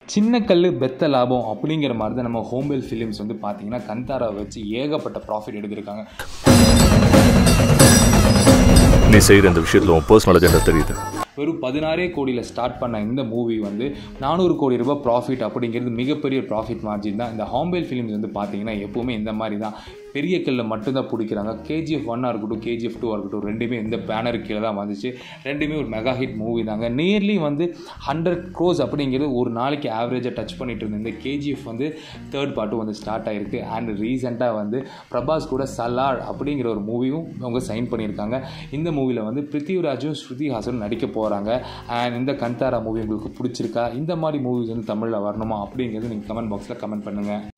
சின்ன கல் பெத்த லாபம் அப்படிங்கிற மாதிரி தான் நம்ம ஹோம்பேல் ஃபிலிம்ஸ் வந்து பார்த்தீங்கன்னா கந்தாரா வச்சு ஏகப்பட்ட ப்ராஃபிட் எடுத்திருக்காங்க நீ செய்கிற இந்த விஷயத்தில் உன் பர்சனல் அஜெண்டா தெரியுது வெறும் பதினாறே கோடியில் ஸ்டார்ட் பண்ண இந்த மூவி வந்து நானூறு கோடி ரூபாய் ப்ராஃபிட் அப்படிங்கிறது மிகப்பெரிய ப்ராஃபிட் மார்ஜின் தான் இந்த ஹாம்பேல் ஃபிலிம்ஸ் வந்து பார்த்தீங்கன்னா எப்போவுமே இந்த மாதிரி தான் பெரிய கல்ல மட்டும்தான் பிடிக்கிறாங்க கேஜிஎஃப் ஒன்னாக இருக்கட்டும் கேஜிஎஃப் டூவாக இருக்கட்டும் ரெண்டுமே இந்த பேனர் கீழே தான் வந்துச்சு ரெண்டுமே ஒரு மெகா ஹிட் மூவி தாங்க நியர்லி வந்து ஹண்ட்ரட் க்ரோஸ் அப்படிங்கிறது ஒரு நாளைக்கு ஆவரேஜாக டச் பண்ணிட்டு இருந்த இந்த கேஜிஎஃப் வந்து தேர்ட் பார்ட்டும் வந்து ஸ்டார்ட் ஆகிருக்கு அண்ட் ரீசெண்டாக வந்து பிரபாஸ் கூட சலார் அப்படிங்கிற ஒரு மூவியும் அவங்க சைன் பண்ணியிருக்காங்க இந்த மூவியில் வந்து பிருத்திவிராஜும் ஸ்ருதி ஹாசனும் நடிக்க போகிறாங்க அண்ட் இந்த கந்தாரா மூவி உங்களுக்கு பிடிச்சிருக்கா இந்த மாதிரி மூவிஸ் வந்து தமிழில் வரணுமா அப்படிங்கிறது நீங்கள் கமெண்ட் பாக்ஸில் கமெண்ட் பண்ணுங்கள்